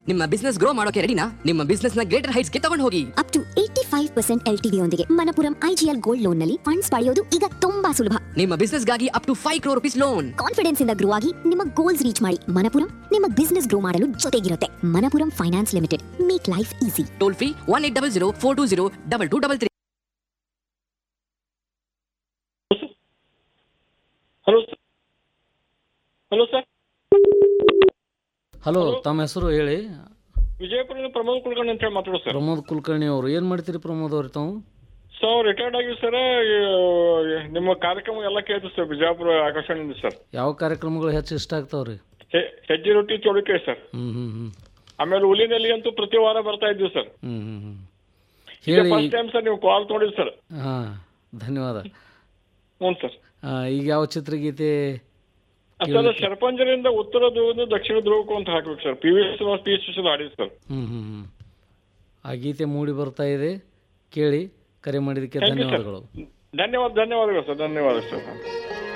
ನಿಮ್ಮ business grow ಮಾಡೋಕೆ ರೆಡಿನಾ ನಿಮ್ಮ ಬಿಸ್ನೆಸ್ ನ ಗ್ರೇಟರ್ ಹೈಟ್ಸ್ ಗೆ ತಗೊಂಡು ಹೋಗಿ up to eighty five percent L T ಯೊಂದಿಗೆ ಮನಪುರಂ ಐಜಿಎಲ್ ಗೋಲ್ಡ್ ಲೋನ್ ನಲ್ಲಿ ಫಂಡ್ಸ್ ಪಡೆಯೋದು ಈಗ ತುಂಬಾ ಸುಲಭ ನಿಮ್ಮ ಬಿಸ್ನೆಸ್ ಗಾಗಿ up to five crore rupees loan confidence ಇಂದ ಗ್ರೋ ಆಗಿ ನಿಮ್ಮ ಗೋಲ್ಸ್ ರೀಚ್ ಮಾಡಿ ಮನಪುರಂ ನಿಮ್ಮ ಬಿಸ್ನೆಸ್ ಗ್ರೋ ಮಾಡಲು ಜೊತೆಗಿರುತ್ತೆ Manappuram finance limited make life easy toll free one eight double zero four two zero double two double three hello sir hello sir hello ತಮ್ಮ ಹೆಸರು ಹೇಳಿ ವಿಜಯಪುರದ ಪ್ರಮೋದ್ ಕುಲಕರ್ಣಿ ಅಂತ ಹೇಳಿ ಮಾತಾಡೋದು ಸರ್ ಪ್ರಮೋದ್ ಕುಲಕರ್ಣಿ ಅವರು ಏನು ಮಾಡ್ತೀರಿ ಪ್ರಮೋದ್ ಅವ್ರಿ ತಾವು ಸೊ ರಿಟೈರ್ಡ್ ಆಗಿ ಸರ್ ನಿಮ್ಮ ಕಾರ್ಯಕ್ರಮ ಎಲ್ಲ ಕೇಳ್ತೀವಿ ಸರ್ ಬಿಜಾಪುರ ಆಕಾಶವಾಣಿಯಿಂದ ಸರ್ ಯಾವ ಕಾರ್ಯಕ್ರಮಗಳು ಹೆಚ್ಚು ಇಷ್ಟ ಆಗ್ತಾವ್ರಿ ಹೆ- ಹೆಜ್ಜೆ ರೊಟ್ಟಿ ಚೌಳಿಕಾಯಿ ಸರ್ ಹ್ಞೂ ಹ್ಞೂ ಹ್ಞೂ ಆಮೇಲೆ ಹುಲಿನಲ್ಲಿ ಅಂತೂ ಪ್ರತಿ ವಾರ ಬರ್ತಾ ಇದ್ದೀವಿ ಸರ್ ಹ್ಞೂ ಹ್ಞೂ ಹ್ಞೂ ಈಗ ಹೇಳಿ ಫಸ್ಟ್ ಟೈಮ್ ಸರ್ ನೀವು ಕಾಲ್ ತೊಗೊಂಡಿದ್ದು ಸರ್ ಹಾಂ ಧನ್ಯವಾದ ಹ್ಞೂ ಸರ್ ಆ, ಈಗ ಯಾವ ಚಿತ್ರಗೀತೆ ಸರ್ ಶರಪಂಜರಿಂದ ಉತ್ತರ ಧ್ರುವದಿಂದ ದಕ್ಷಿಣ ಧ್ರುವಕ್ಕೂ ಅಂತ ಹಾಕ್ಬೇಕು sir P V S P S S ಆಡಿದ್ದು ಸರ್ ಹ್ಞೂ ಹ್ಞೂ ಹ್ಞೂ ಆ ಗೀತೆ ಮೂಡಿ ಬರ್ತಾ ಇದೆ ಕೇಳಿ ಕರೆ ಮಾಡಿದ್ದಕ್ಕೆ ಥ್ಯಾಂಕ್ ಯು ಸರ್ ಧನ್ಯವಾದಗಳು ಧನ್ಯವಾದ ಧನ್ಯವಾದಗಳು ಸರ್ ಧನ್ಯವಾದ ಸರ್